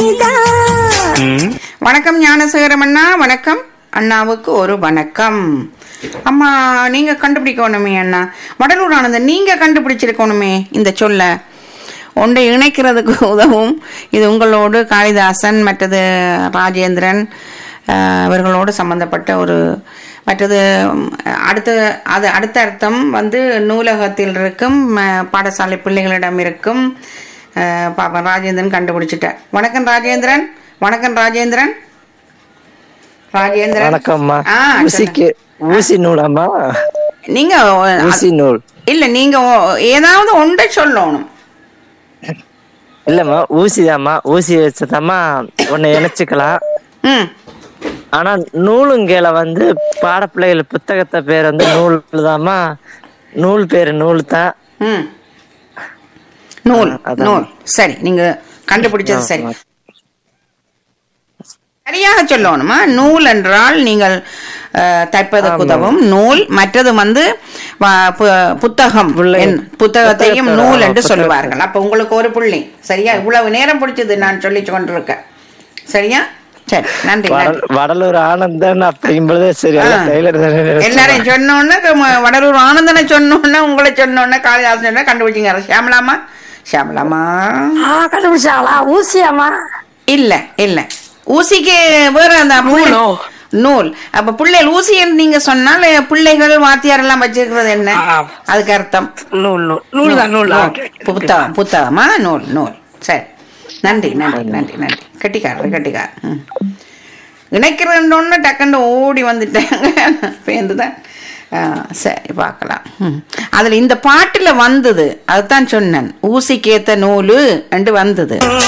ம். வணக்கம் ஞானசேகரம் அண்ணா வணக்கம் அண்ணாவுக்கு ஒரு வணக்கம் அம்மா நீங்க கண்டுபிடிக்கணுமே அண்ணா வடலூர் ஆனந்தன் நீங்க கண்டுபிடிச்சிருக்கணுமே இந்த சொல்ல ஒன்றை இணைக்கிறதுக்கு உதவும் இது உங்களோடு காளிதாசன் மற்றது ராஜேந்திரன் அஹ், இவர்களோடு சம்பந்தப்பட்ட ஒரு மற்றது உம், அடுத்த அது அடுத்த அர்த்தம் வந்து நூலகத்தில் இருக்கும் அஹ், பாடசாலை பிள்ளைகளிடம் இருக்கும் அஹ், பாப்பா ராஜேந்திரன் கண்டுபிடிச்சிட்டார் வணக்கம் ராஜேந்திரன் வணக்கம் ராஜேந்திரன் ராஜேந்திரன் வணக்கம்மா ஆ, ஊசிக்கு ஊசி நூலாம்மா நீங்க ஊசி நூல் இல்ல நீங்க ஒ- ஏதாவது ஒன்றை சொல்லணும் இல்லம்மா ஊசிதாம்மா ஊசி வச்சதாம்மா உன்னை இணைச்சுக்கலாம் ம் ஆனா நூலுங்கேல வந்து பாடப்பிள்ளைகள் புத்தகத்தை பேர் வந்து நூல் தாம்மா நூல் பேரு நூல் தான் ம் நூல் ஆ, அதான். நூல் சரி நீங்க கண்டுபிடிச்சது சரி சரியாக சொல்லணுமா நூல் என்றால் நீங்கள் அஹ், தைப்பதற்கு உதவும் நூல் மற்றது வந்து வ- பு- புத்தகம் பிள்ளை. என் புத்தகத்தையும் புத்தகத்தை, நூல் ஆ, என்று புத்தகத்தை. சொல்லுவார்கள் அப்ப உங்களுக்கு ஒரு புள்ளி சரியா இவ்வளவு நேரம் பிடிச்சது நான் சொல்லி கொண்டிருக்கேன் சரியா சரி நன்றி நன்றி வடல்- வடலூர் ஆனந்தன் அப்படிங்கிறதே சரி ஆ. டெய்லர் தானே நினைச்சேன். எல்லாரையும் சொன்னோன்னு க- வடலூர் ஆனந்தனை சொன்னோன்னு உங்களை சொன்னோன்னு காளிதாசன் சொன்ன கண்டுபிடிச்சிங்க ஷியாமலாமா ஷியாமலாமா ஆ கண்டுபிடிச்சாங்களா ஊசியாமா இல்ல இல்ல ஊசிக்கு வேற அந்த புள்ளை- நூலோ? நூல் அப்ப பிள்ளைகள் ஊசி என்று நீங்க சொன்னால் பிள்ளைகள் வாத்தியார் எல்லாம் வச்சிருக்கிறது என்ன ஆ. அதுக்கு அர்த்தம் நூல் நூல் நூல் தான் நூல் நூல். புத்தகம் புத்தகமா நூல் நூல் சரி நன்றி நன்றி நன்றி நன்றி கட்டிக்காரர் கட்டிக்காரர் ம். இணைக்கிறோன்னு டக்குன்னு ஓடி வந்துட்டாங்க பேர்ந்துதான் ஆ, சரி பார்க்கலாம் ம். அதுல இந்த பாட்டுல வந்தது அதுதான் சொன்னேன் ஊசிக்கேத்த நூலு என்று வந்தது